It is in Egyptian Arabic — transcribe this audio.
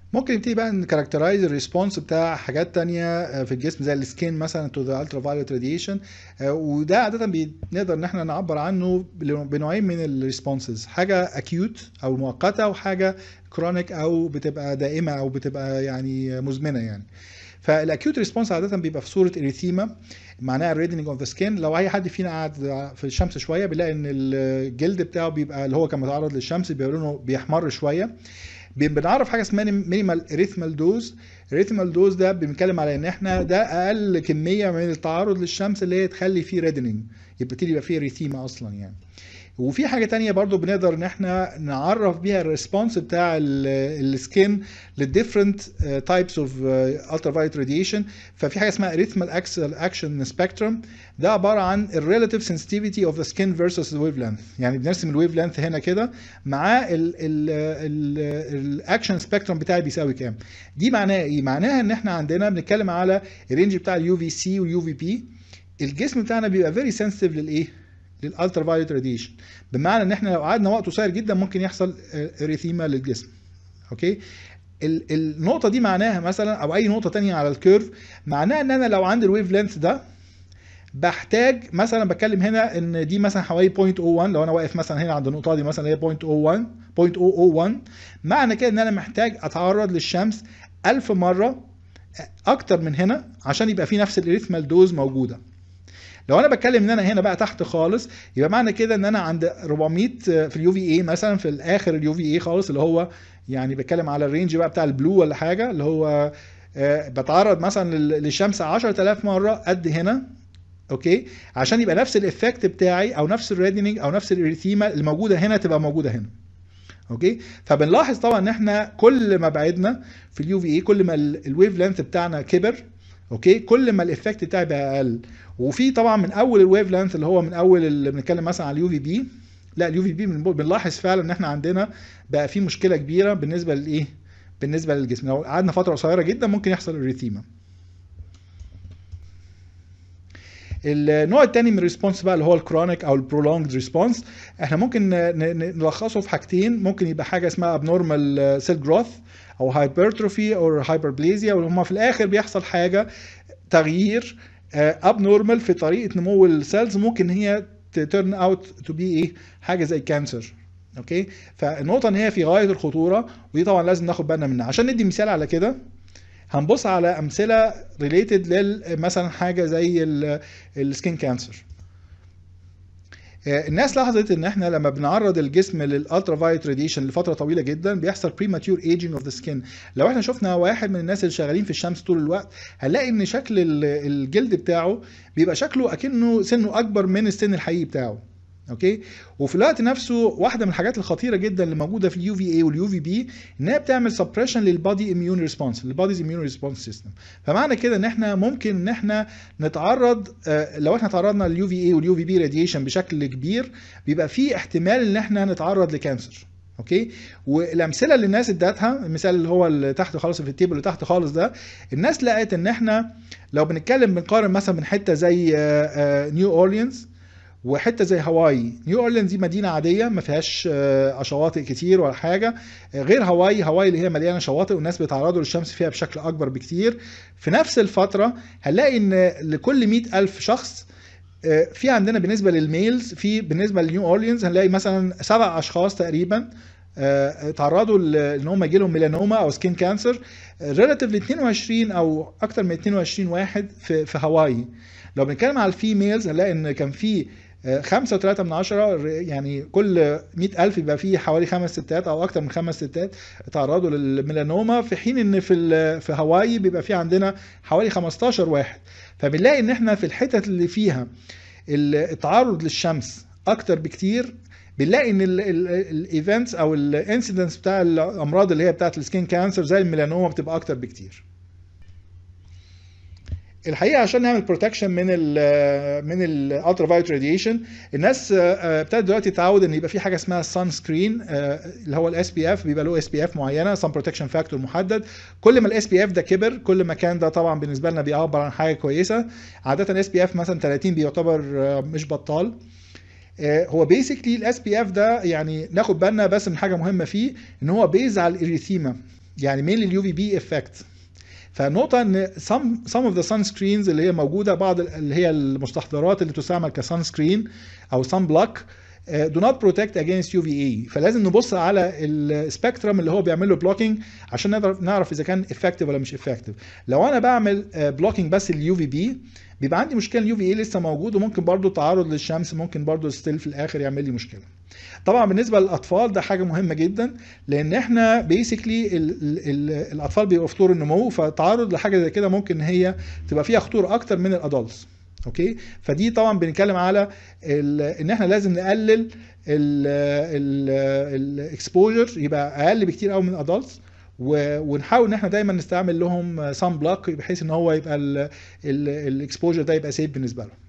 ممكن نبتدي بقى نكاركترايز الريسبونس بتاع حاجات تانية في الجسم زي السكين مثلا تو ذا الترا فايولت راديشن وده عاده بنقدر ان احنا نعبر عنه بنوعين من الريسبونسز حاجه اكيوت او مؤقته وحاجه كرونيك او بتبقى دائمه او بتبقى يعني مزمنه يعني فالاكيوت ريسبونس عاده بيبقى في صوره اريثيما معناها الريدنج اوف ذا سكين لو اي حد فينا قاعد في الشمس شويه بيلاقي ان الجلد بتاعه بيبقى اللي هو كان متعرض للشمس بيبقى لونه بيحمر شويه بنعرف حاجه اسمها مينيمال اريثمال دوز الاريثمال دوز ده بنتكلم على ان احنا ده اقل كميه من التعرض للشمس اللي هي تخلي فيه ريدنينج يبتدي يبقى فيه ريثيما اصلا يعني وفي حاجه تانية برضو بنقدر ان احنا نعرف بيها الريسبونس بتاع السكين للديفرنت تايبس اوف الترا فايولت راديشن ففي حاجه اسمها اريثمال اكشن سبيكترم ده عباره عن الريلاتيف سنسيتيفيتي اوف ذا سكين فيرسس الويف لينث يعني بنرسم الويف لينث هنا كده مع الاكشن سبيكترم بتاعي بيساوي كام دي معناها ايه معناها ان احنا عندنا بنتكلم على الرينج بتاع اليو في سي واليو في بي الجسم بتاعنا بيبقى فيري سنسيتيف للايه للالترا فايولت راديشن بمعنى ان احنا لو قعدنا وقت قصير جدا ممكن يحصل اريثيما للجسم اوكي النقطة دي معناها مثلا او اي نقطة تانية على الكيرف معناها ان انا لو عندي الويف لينث ده بحتاج مثلا بتكلم هنا ان دي مثلا حوالي 0.01 لو انا واقف مثلا هنا عند النقطة دي مثلا هي 0.01 0.001 معنى كده ان انا محتاج اتعرض للشمس 1000 مرة اكتر من هنا عشان يبقى في نفس الاريثمال دوز موجوده لو انا بتكلم ان انا هنا بقى تحت خالص يبقى معنى كده ان انا عند 400 في اليو في اي مثلا في الاخر اليو في اي خالص اللي هو يعني بتكلم على الرينج بقى بتاع البلو ولا حاجه اللي هو بتعرض مثلا للشمس 10000 مره قد هنا اوكي عشان يبقى نفس الايفكت بتاعي او نفس الريدنينج او نفس الاريثيما اللي موجوده هنا تبقى موجوده هنا اوكي فبنلاحظ طبعا ان احنا كل ما بعدنا في اليو في اي كل ما الويف لينث بتاعنا كبر اوكي كل ما الايفكت بتاعي بقى اقل وفي طبعا من اول الويف لينث اللي هو من اول اللي بنتكلم مثلا على اليو في بي لا اليو في بي بنلاحظ فعلا ان احنا عندنا بقى في مشكله كبيره بالنسبه لايه بالنسبه للجسم لو قعدنا فتره قصيره جدا ممكن يحصل اريثيما النوع الثاني من الريسبونس بقى اللي هو الكرونيك او البرولونجد ريسبونس احنا ممكن نلخصه في حاجتين ممكن يبقى حاجه اسمها ابنورمال سيل جروث او هايبرتروفي او هايبربليزيا وهم في الاخر بيحصل حاجه تغيير اب نورمال في طريقه نمو السيلز ممكن هي تيرن اوت تو بي ايه حاجه زي كانسر اوكي فالنقطه ان هي في غايه الخطوره ودي طبعا لازم ناخد بالنا منها عشان ندي مثال على كده هنبص على امثله ريليتد لل مثلا حاجه زي السكين كانسر الناس لاحظت ان احنا لما بنعرض الجسم للالترا فايت راديشن لفتره طويله جدا بيحصل بريماتيور ايجينج اوف ذا سكين لو احنا شفنا واحد من الناس اللي شغالين في الشمس طول الوقت هنلاقي ان شكل الجلد بتاعه بيبقى شكله اكنه سنه اكبر من السن الحقيقي بتاعه اوكي وفي الوقت نفسه واحده من الحاجات الخطيره جدا اللي موجوده في اليو في اي واليو في بي انها بتعمل سبريشن للبادي اميون ريسبونس للباديز اميون ريسبونس سيستم فمعنى كده ان احنا ممكن ان احنا نتعرض لو احنا تعرضنا لليو في اي واليو في بي راديشن بشكل كبير بيبقى في احتمال ان احنا نتعرض لكانسر اوكي والامثله اللي الناس ادتها المثال اللي هو اللي تحت خالص في التيبل اللي تحت خالص ده الناس لقت ان احنا لو بنتكلم بنقارن مثلا من حته زي نيو اورليانز وحته زي هاواي نيو اورلينز دي مدينه عاديه ما فيهاش شواطئ كتير ولا حاجه غير هاواي هاواي اللي هي مليانه شواطئ والناس بيتعرضوا للشمس فيها بشكل اكبر بكتير في نفس الفتره هنلاقي ان لكل مئة ألف شخص في عندنا بالنسبه للميلز في بالنسبه لنيو اورلينز هنلاقي مثلا سبع اشخاص تقريبا تعرضوا ان هم يجي لهم ميلانوما او سكين كانسر ريلاتيف ل 22 او اكتر من 22 واحد في في هاواي لو بنتكلم على الفيميلز هنلاقي ان كان في خمسة وثلاثة من عشرة يعني كل مئة ألف يبقى فيه حوالي خمس ستات أو أكتر من خمس ستات تعرضوا للميلانوما في حين إن في في هاواي بيبقى في عندنا حوالي 15 واحد فبنلاقي إن إحنا في الحتت اللي فيها التعرض للشمس أكتر بكتير بنلاقي ان الايفنتس او الانسيدنس بتاع الامراض اللي هي بتاعت السكين كانسر زي الميلانوما بتبقى اكتر بكتير الحقيقه عشان نعمل بروتكشن من ال من الالترا فايولت راديشن الناس ابتدت دلوقتي تتعود ان يبقى في حاجه اسمها سان سكرين اللي هو الاس بي اف بيبقى له اس بي اف معينه سان بروتكشن فاكتور محدد كل ما الاس بي اف ده كبر كل ما كان ده طبعا بالنسبه لنا بيعبر عن حاجه كويسه عاده اس بي اف مثلا 30 بيعتبر مش بطال هو بيسكلي الاس بي اف ده يعني ناخد بالنا بس من حاجه مهمه فيه ان هو بيز على الاريثيما يعني mainly اليو في بي افكت فالنقطة ان some some of the sunscreens اللي هي موجودة بعض اللي هي المستحضرات اللي تستعمل كسان سكرين او sun block do not protect against UVA فلازم نبص على السبيكترم اللي هو بيعمل له بلوكينج عشان نقدر نعرف اذا كان افكتيف ولا مش افكتيف لو انا بعمل بلوكينج بس لليو في بي بيبقى عندي مشكله اليو في اي لسه موجود وممكن برضو التعرض للشمس ممكن برضو ستيل في الاخر يعمل لي مشكله طبعا بالنسبه للاطفال ده حاجه مهمه جدا لان احنا بيسكلي الاطفال بيبقوا في طور النمو فالتعرض لحاجه زي كده ممكن هي تبقى فيها خطوره اكتر من الادلتس اوكي فدي طبعا بنتكلم على ان احنا لازم نقلل الاكسبوجر يبقى اقل بكتير قوي من الادلتس ونحاول ان احنا دايما نستعمل لهم سان بلوك بحيث ان هو يبقى الاكسبوجر ده يبقى سيف بالنسبه لهم